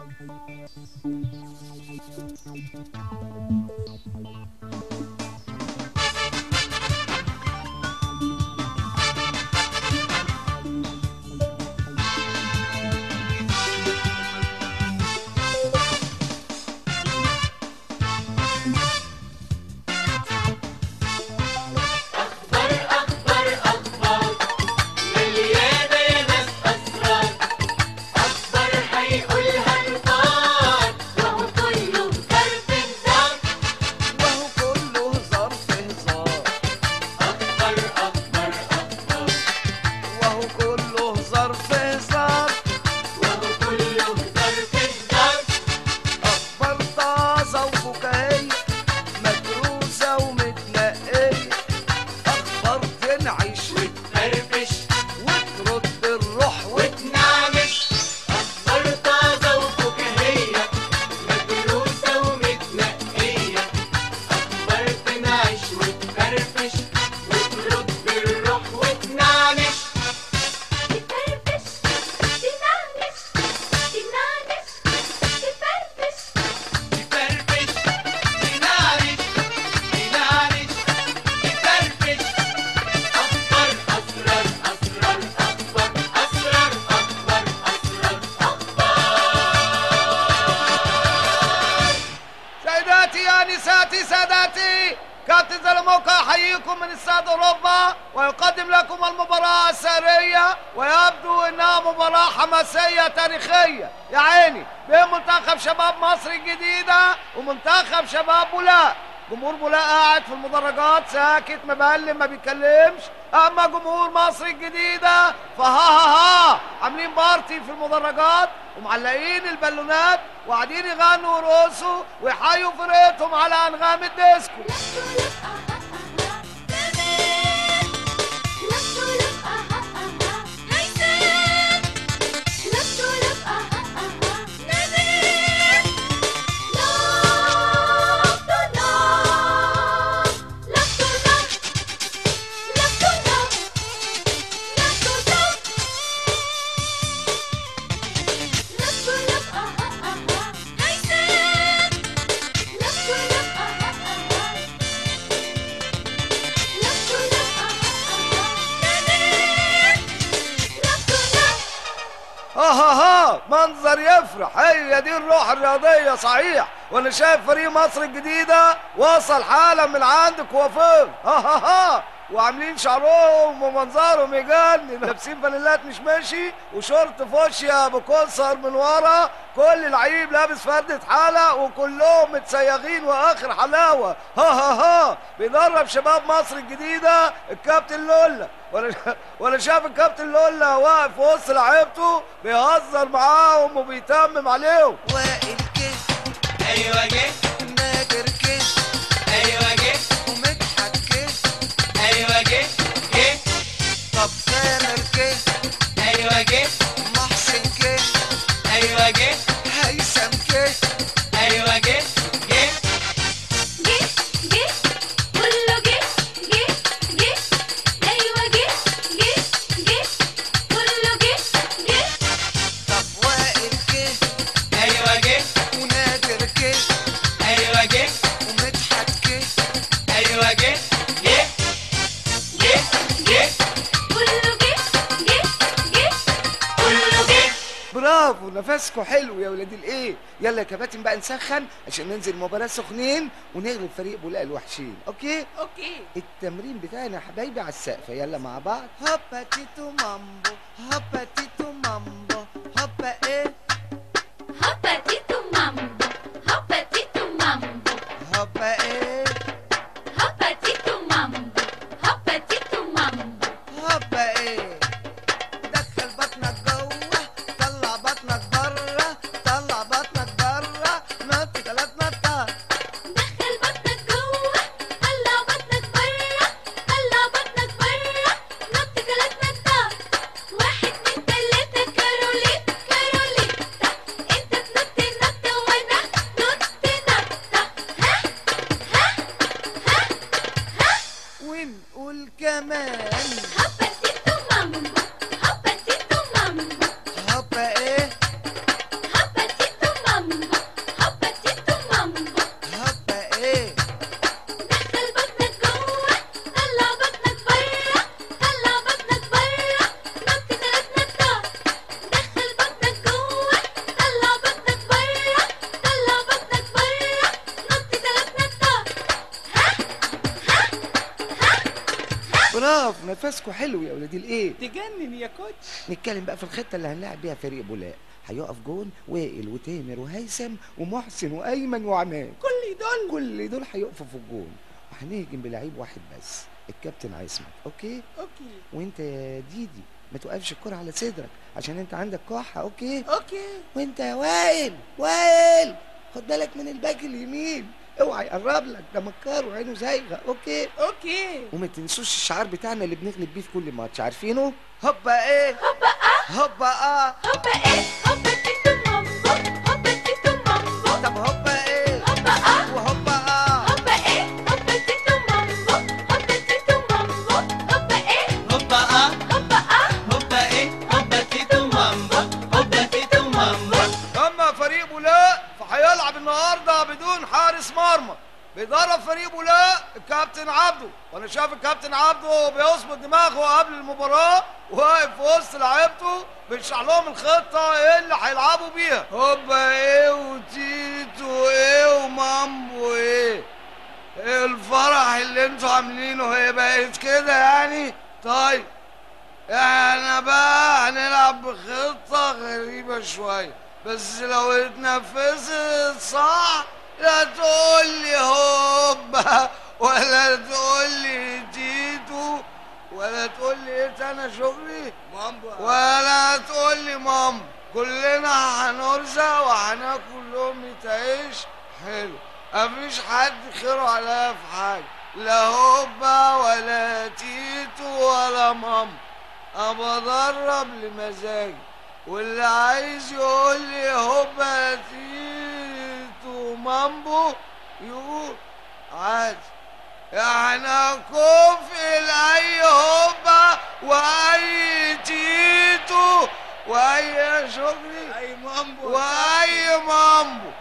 وهو كله ظرف هزار وهو كله ظرف هزار أخبار طازة وفكاهية مدروسة ومتنقية أخبار تنعش وترد الروح وتنعمش أخبار طازة وفكاهية مدروسة ومتنقية أخبار تنعش وتفرفش وترد الروح وتنعمش تفرفش تنعش تنعش تفرفش أخبار أسرار أسرار أخبار أسرار أخبار أسرار سيداتي يا نساتي ساداتي كابتن زلموكا يحييكم من استاد اوروبا ويقدم لكم المباراة السارية ويبدو انها مباراة حماسية تاريخية يا عيني بين منتخب شباب مصر الجديدة ومنتخب شباب بولاق جمهور بولاق قاعد في المدرجات ساكت مبلم ما بيتكلمش اما جمهور مصر الجديدة فها ها ها عاملين بارتي في المدرجات ومعلقين البالونات وقاعدين يغنوا ويرقصوا ويحيوا فرقتهم على انغام الديسكو ها ها ها منظر يفرح هي دي الروح الرياضية صحيح وانا شايف فريق مصر الجديدة وصل حالة من عند كوافير ها ها ها وعاملين شعرهم ومنظرهم يجنن لابسين فانيلات مش ماشي وشورت فوشيا بكسر من ورا كل لعيب لابس فردة حالة وكلهم متسيغين واخر حلاوة ها ها ها بيدرب شباب مصر الجديدة الكابتن لولا وانا وانا شايف الكابتن لولا واقف في وسط لعيبته بيهزر معاهم وبيتمم عليهم وائل كه أيوة جه نادر كه أيوة جه ومدحت كه أيوة جه جه طب سامر كه أيوة جه محسن كه أيوة جه هيثم كه أيوة جه جه طب وائل كه أيوة جه ونادر كه أيوة جه ومدحت كه أيوة جه جه جه جه كله جه برافو نفسكوا حلو يا ولاد الايه يلا يا كباتن بقى نسخن عشان ننزل مباراة سخنين ونغلب فريق بولاق الوحشين اوكي اوكي التمرين بتاعنا يا حبايبي على السقف يلا مع بعض هوبا تيتو مامبو هوبا تيتو مامبو هوبا ايه هوبا ايه هوبا ايه دخل بطنك جوه طلع بطنك بره طلع بطنك بره نط تلات نطات واحد من تلاتة كارولين كارولين برافو نفسكوا حلو يا ولاد الايه تجنن يا كوتش نتكلم بقى في الخطه اللي هنلعب بيها فريق بولاق هيقف جون وائل وتامر وهيثم ومحسن وايمن وعماد كل دول كل دول هيقفوا في الجون وهنهجم بلعيب واحد بس الكابتن عصمت اوكي اوكي وانت يا ديدي ما توقفش الكرة على صدرك عشان انت عندك كحة اوكي اوكي وانت يا وائل وائل خد بالك من الباك اليمين اوعى يقرب لك ده مكار وعينه زايغه اوكي اوكي وما تنسوش الشعار بتاعنا اللي بنغلب بيه في كل ماتش عارفينه هوبا ايه هوبا اه هوبا ايه هوبا تيتو مامبو هوبا تيتو مامبو طب هوبا ايه هوبا اه وهوبا اه هوبا ايه هوبا تيتو مامبو هوبا تيتو مامبو هوبا ايه هوبا اه هوبا اه هوبا ايه هوبا تيتو مامبو هوبا تيتو مامبو اما فريق بولاق فهيلعب النهارده بدون حارس مرمى بيدرب فريق بولاق الكابتن عبده وانا شايف الكابتن عبده بيظبط دماغه قبل المباراه واقف في وسط لعيبته بيشرح لهم الخطه ايه اللي هيلعبوا بيها هوبا ايه وتيتو ايه ومامبو ايه إيه الفرح اللي انتوا عاملينه هي بقت كده يعني طيب احنا بقى هنلعب بخطة غريبة شوية بس لو اتنفذت صح لا تقول لي هوبا ولا تقول لي تيتو ولا تقول لي ايه انا شغلي مامبا ولا تقول لي ماما كلنا هنرزق وهناكل لقمة عيش حلو مفيش حد خيره عليا في حاجة لا هوبا ولا تيتو ولا ماما انا بدرب لمزاجي واللي عايز يقول لي هوبا تيتو مامبو يقول عادي احنا كفء لاي هوبا واي تيتو واي شكري اي مامبو واي مامبو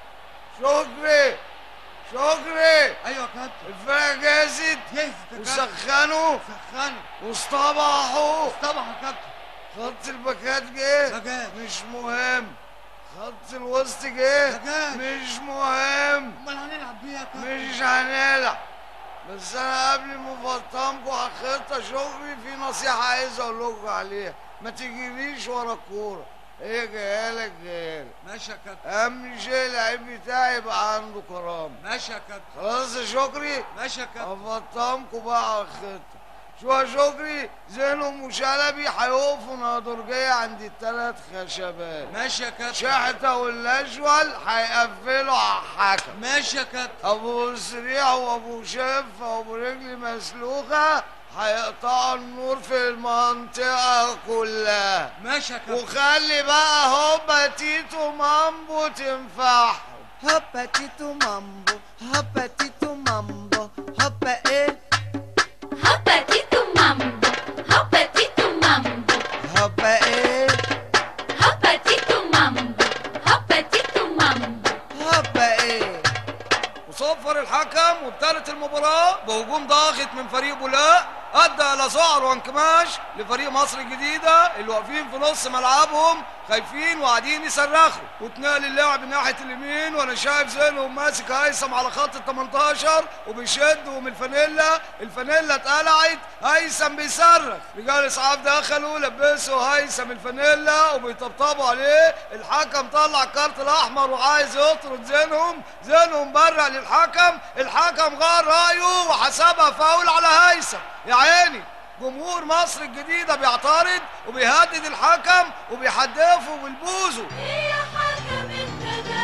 شكري شكري ايوه يا كابتن الفرقة جاهزت جاهز يا كابتن وسخنوا سخنوا واصطبحوا طبعا يا كابتن خط الباكات جه ده جاهز. مش مهم خط الوسط جه ده جاهز. مش مهم امال هنلعب بيه يا كابتن مش هنلعب بس انا قبل ما افطمكم على الخطه شغلي في نصيحه عايز اقول لكم عليها ما تجريش ورا الكوره هي جايه لك جايه لك ماشي يا كابتن اهم شيء اللعيب بتاعي يبقى عنده كرامه ماشي يا كابتن خلاص يا شكري ماشي يا كابتن افطمكم بقى على الخطه شو يا شكري زينهم وشلبي هيقفوا نادرجية عند التلات خشبات ماشي يا كابتن شحتة والأجول هيقفلوا على الحكم ماشي يا كابتن أبو سريع وأبو شف وأبو رجل مسلوخة هيقطعوا النور في المنطقة كلها ماشي يا كابتن وخلي بقى هوبا تيتو مامبو تنفعهم هوبا تيتو مامبو هوبا تيتو مامبو هوبا ايه هوبا تيتو مامبو هوبا تيتو مامبو هوبا ايه هوبا تيتو مامبو هوبا تيتو مامبو هوبا ايه وصفر الحكم وابتدت المباراة بهجوم ضاغط من فريق بولاق أدى إلى سعر وانكماش لفريق مصر الجديدة اللي واقفين في نص ملعبهم خايفين وقاعدين يصرخوا واتنقل اللعب ناحية اليمين وأنا شايف زينهم ماسك هيثم على خط ال 18 وبيشد من الفانيلا الفانيلا اتقلعت هيثم بيصرخ رجال إسعاف دخلوا لبسوا هيثم الفانيلا وبيطبطبوا عليه الحكم طلع الكارت الأحمر وعايز يطرد زينهم زينهم برق للحكم الحكم غير رأيه وحسبها فاول على هيثم يا عيني جمهور مصر الجديدة بيعترض وبيهدد الحكم وبيحدفه بالبوزه ايه يا حكم انت ده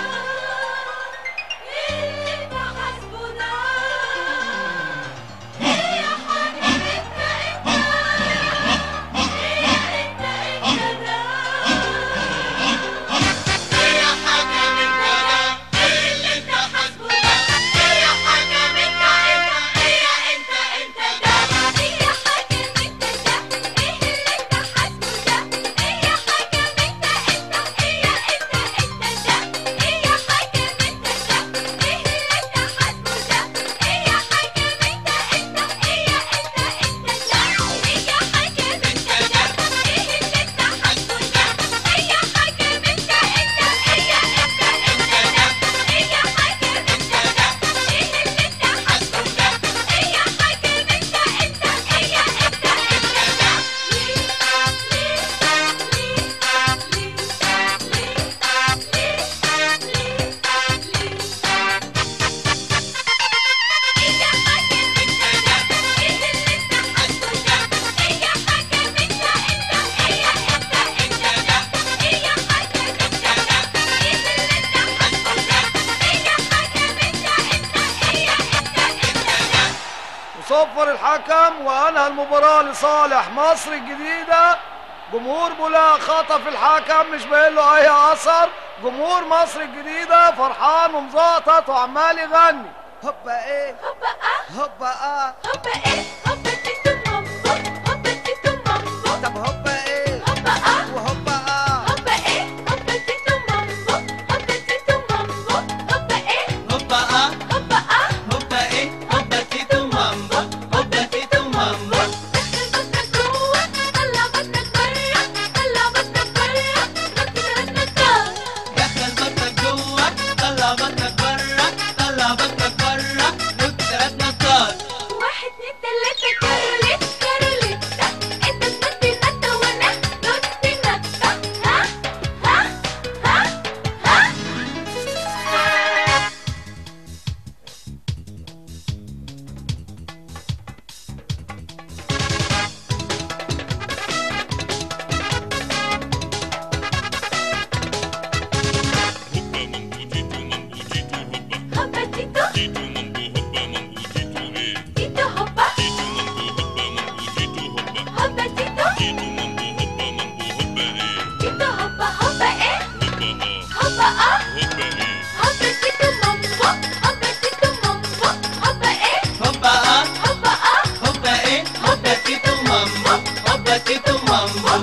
ايه اللي انت حاسبه ده ايه يا حكم انت انت ايه انت انت ده ايه يا حكم انت ده ايه اللي انت حاسبه ده ايه يا حكم انت انت ايه انت انت ده ايه يا حكم انت ده ايه اللي انت حاسبه ده ايه يا حكم انت انت ايه صفر الحكم وانهى المباراة لصالح مصر الجديدة جمهور بولا خطف الحكم مش باين له اي اثر جمهور مصر الجديدة فرحان ومزقطط وعمال يغني هوبا ايه هوبا اه هوبا اه هوبا ايه هوبا تيتو مامبو هوبا تيتو مامبو طب هوبا ايه هوبا اه وهوبا اه هوبا ايه هوبا تيتو مامبو هوبا تيتو مامبو هوبا ايه هوبا اه هوبا اه هوبا ايه هوبا تيتو مامبو هوبا تيتو مامبو دخل بطنك جوه طلع بطنك برا طلع بطنك برا نط ثلاث نطات دخل بطنك جوه طلع بطنك بره طلع بطنك بره نط ثلاث نطات واحد اتنين تلاتة كاروليت كاروليتا انت تنطي نطة وانا نطي نطة ها ها ها ها هوبا مامبو تيتو مامبو تيتو هوبا هوبا تيتو تيتو مامبو هوبا مامبو تيتو ايه تيتو هوبا تيتو مامبو هوبا مامبو تيتو هوبا هوبا تيتو تيتو مامبو هوبا مامبو هوبا ايه تيتو هوبا هوبا ايه هوبا اه هوبا اه هوبا ايه هوبا تيتو مامبو هوبا تيتو مامبو هوبا ايه هوبا اه هوبا اه هوبا ايه هوبا تيتو مامبو هوبا تيتو مامبو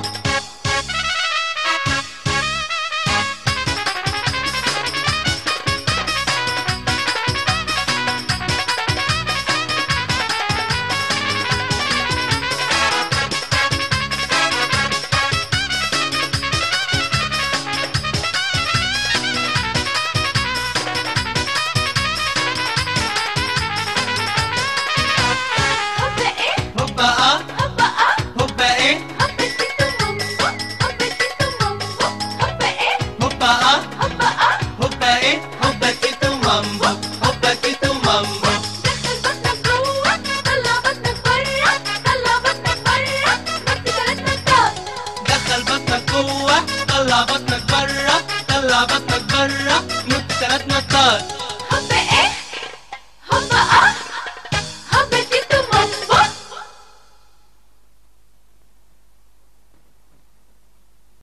هوبا ايه هوبا اه هوبا اه هوبا ايه هوبا تيتو مامبو هوبا تيتو مامبو هوبا ايه هوبا اه هوبا اه هوبا ايه هوبا تيتو مامبو هوبا تيتو مامبو دخل بطنك جوه طلع بطنك برا طلع بطنك برا نط ثلاث نطات دخل بطنك جوه طلع بطنك بره طلع بطنك بره نط ثلاث نطات